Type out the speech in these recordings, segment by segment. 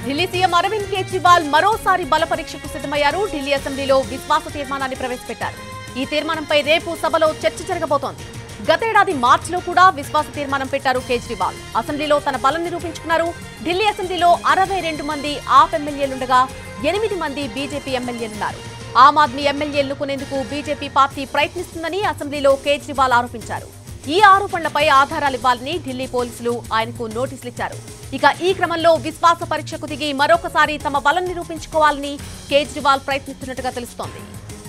Delhi CM Arvind Kejriwal మరోసారి బల పరీక్షకు సిద్ధమయ్యారు ఢిల్లీ అసెంబ్లీలో విశ్వాస తీర్మానాన్ని ప్రవేశపెట్టారు ఈ తీర్మానంపై రేపు సభలో చర్చ జరగబోతోంది గతేడాది మార్చిలో కూడా విశ్వాస తీర్మానం పెట్టారు కేజ్రీవాల్ అసెంబ్లీలో తన బలం నిరూపించుకున్నారు ఢిల్లీ అసెంబ్లీలో అరవై రెండు మంది ఆప్ ఎమ్మెల్యేలుండగా ఎనిమిది మంది బీజేపీ ఎమ్మెల్యేలున్నారు ఆమ్ ఆద్మీ ఎమ్మెల్యేలను కొనేందుకు బీజేపీ పార్టీ ప్రయత్నిస్తుందని అసెంబ్లీలో కేజ్రీవాల్ ఆరోపించారు ఈ ఆరోపణలపై ఆధారాలు ఇవ్వాలని ఢిల్లీ పోలీసులు ఆయనకు నోటీసులు ఇచ్చారు ఇక ఈ క్రమంలో విశ్వాస పరీక్షకు దిగి మరొకసారి తమ బలం నిరూపించుకోవాలని కేజ్రీవాల్ ప్రయత్నిస్తున్నట్టుగా తెలుస్తోంది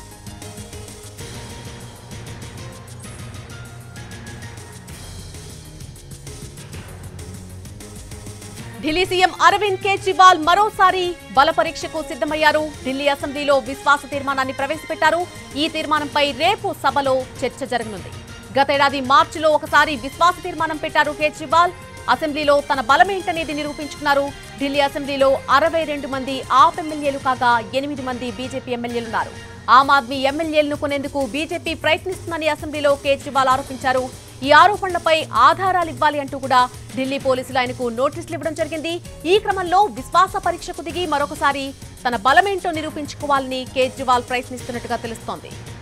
ఢిల్లీ సీఎం అరవింద్ కేజ్రీవాల్ మరోసారి బల పరీక్షకు సిద్ధమయ్యారు ఢిల్లీ అసెంబ్లీలో విశ్వాస తీర్మానాన్ని ప్రవేశపెట్టారు ఈ తీర్మానంపై రేపు సభలో చర్చ జరగనుంది గతేడాది మార్చిలో ఒకసారి విశ్వాస తీర్మానం పెట్టారు కేజ్రీవాల్ అసెంబ్లీలో తన బలమేంటనేది నిరూపించుకున్నారు ఢిల్లీ అసెంబ్లీలో అరవై రెండు మంది ఆప్ ఎమ్మెల్యేలు కాగా ఎనిమిది మంది బీజేపీ ఎమ్మెల్యేలున్నారు ఆమ్ ఆద్మీ ఎమ్మెల్యేలను కొనేందుకు బీజేపీ ప్రయత్నిస్తుందని అసెంబ్లీలో కేజ్రీవాల్ ఆరోపించారు ఈ ఆరోపణలపై ఆధారాలు ఇవ్వాలి అంటూ కూడా ఢిల్లీ పోలీసులు ఆయనకు నోటీసులు ఇవ్వడం జరిగింది ఈ క్రమంలో విశ్వాస పరీక్షకు దిగి మరొకసారి తన బలమేంటో నిరూపించుకోవాలని కేజ్రీవాల్ ప్రయత్నిస్తున్నట్టుగా తెలుస్తోంది